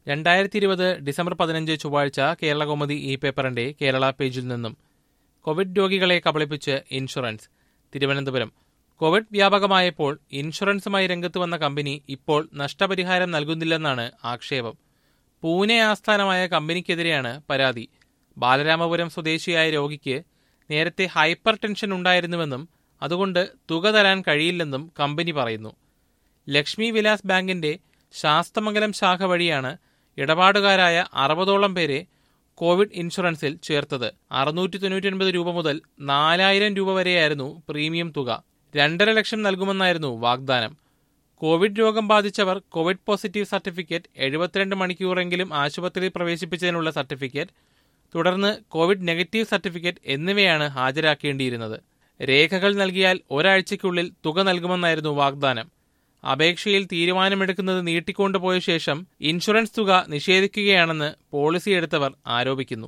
രണ്ടായിരത്തി ഇരുപത് ഡിസംബർ പതിനഞ്ച് ചൊവ്വാഴ്ച കേരളകൗമുദി ഇ പേപ്പറിന്റെ കേരള പേജിൽ നിന്നും കോവിഡ് രോഗികളെ കബളിപ്പിച്ച് ഇൻഷുറൻസ് തിരുവനന്തപുരം കോവിഡ് വ്യാപകമായപ്പോൾ ഇൻഷുറൻസുമായി രംഗത്ത് വന്ന കമ്പനി ഇപ്പോൾ നഷ്ടപരിഹാരം നൽകുന്നില്ലെന്നാണ് ആക്ഷേപം പൂനെ ആസ്ഥാനമായ കമ്പനിക്കെതിരെയാണ് പരാതി ബാലരാമപുരം സ്വദേശിയായ രോഗിക്ക് നേരത്തെ ഹൈപ്പർ ടെൻഷൻ ഉണ്ടായിരുന്നുവെന്നും അതുകൊണ്ട് തുക തരാൻ കഴിയില്ലെന്നും കമ്പനി പറയുന്നു ലക്ഷ്മി വിലാസ് ബാങ്കിന്റെ ശാസ്തമംഗലം ശാഖ വഴിയാണ് ഇടപാടുകാരായ അറുപതോളം പേരെ കോവിഡ് ഇൻഷുറൻസിൽ ചേർത്തത് അറുന്നൂറ്റി തൊണ്ണൂറ്റി രൂപ മുതൽ നാലായിരം രൂപ വരെയായിരുന്നു പ്രീമിയം തുക രണ്ടര ലക്ഷം നൽകുമെന്നായിരുന്നു വാഗ്ദാനം കോവിഡ് രോഗം ബാധിച്ചവർ കോവിഡ് പോസിറ്റീവ് സർട്ടിഫിക്കറ്റ് എഴുപത്തിരണ്ട് മണിക്കൂറെങ്കിലും ആശുപത്രിയിൽ പ്രവേശിപ്പിച്ചതിനുള്ള സർട്ടിഫിക്കറ്റ് തുടർന്ന് കോവിഡ് നെഗറ്റീവ് സർട്ടിഫിക്കറ്റ് എന്നിവയാണ് ഹാജരാക്കേണ്ടിയിരുന്നത് രേഖകൾ നൽകിയാൽ ഒരാഴ്ചയ്ക്കുള്ളിൽ തുക നൽകുമെന്നായിരുന്നു വാഗ്ദാനം അപേക്ഷയിൽ തീരുമാനമെടുക്കുന്നത് നീട്ടിക്കൊണ്ടുപോയ ശേഷം ഇൻഷുറൻസ് തുക നിഷേധിക്കുകയാണെന്ന് പോളിസി എടുത്തവർ ആരോപിക്കുന്നു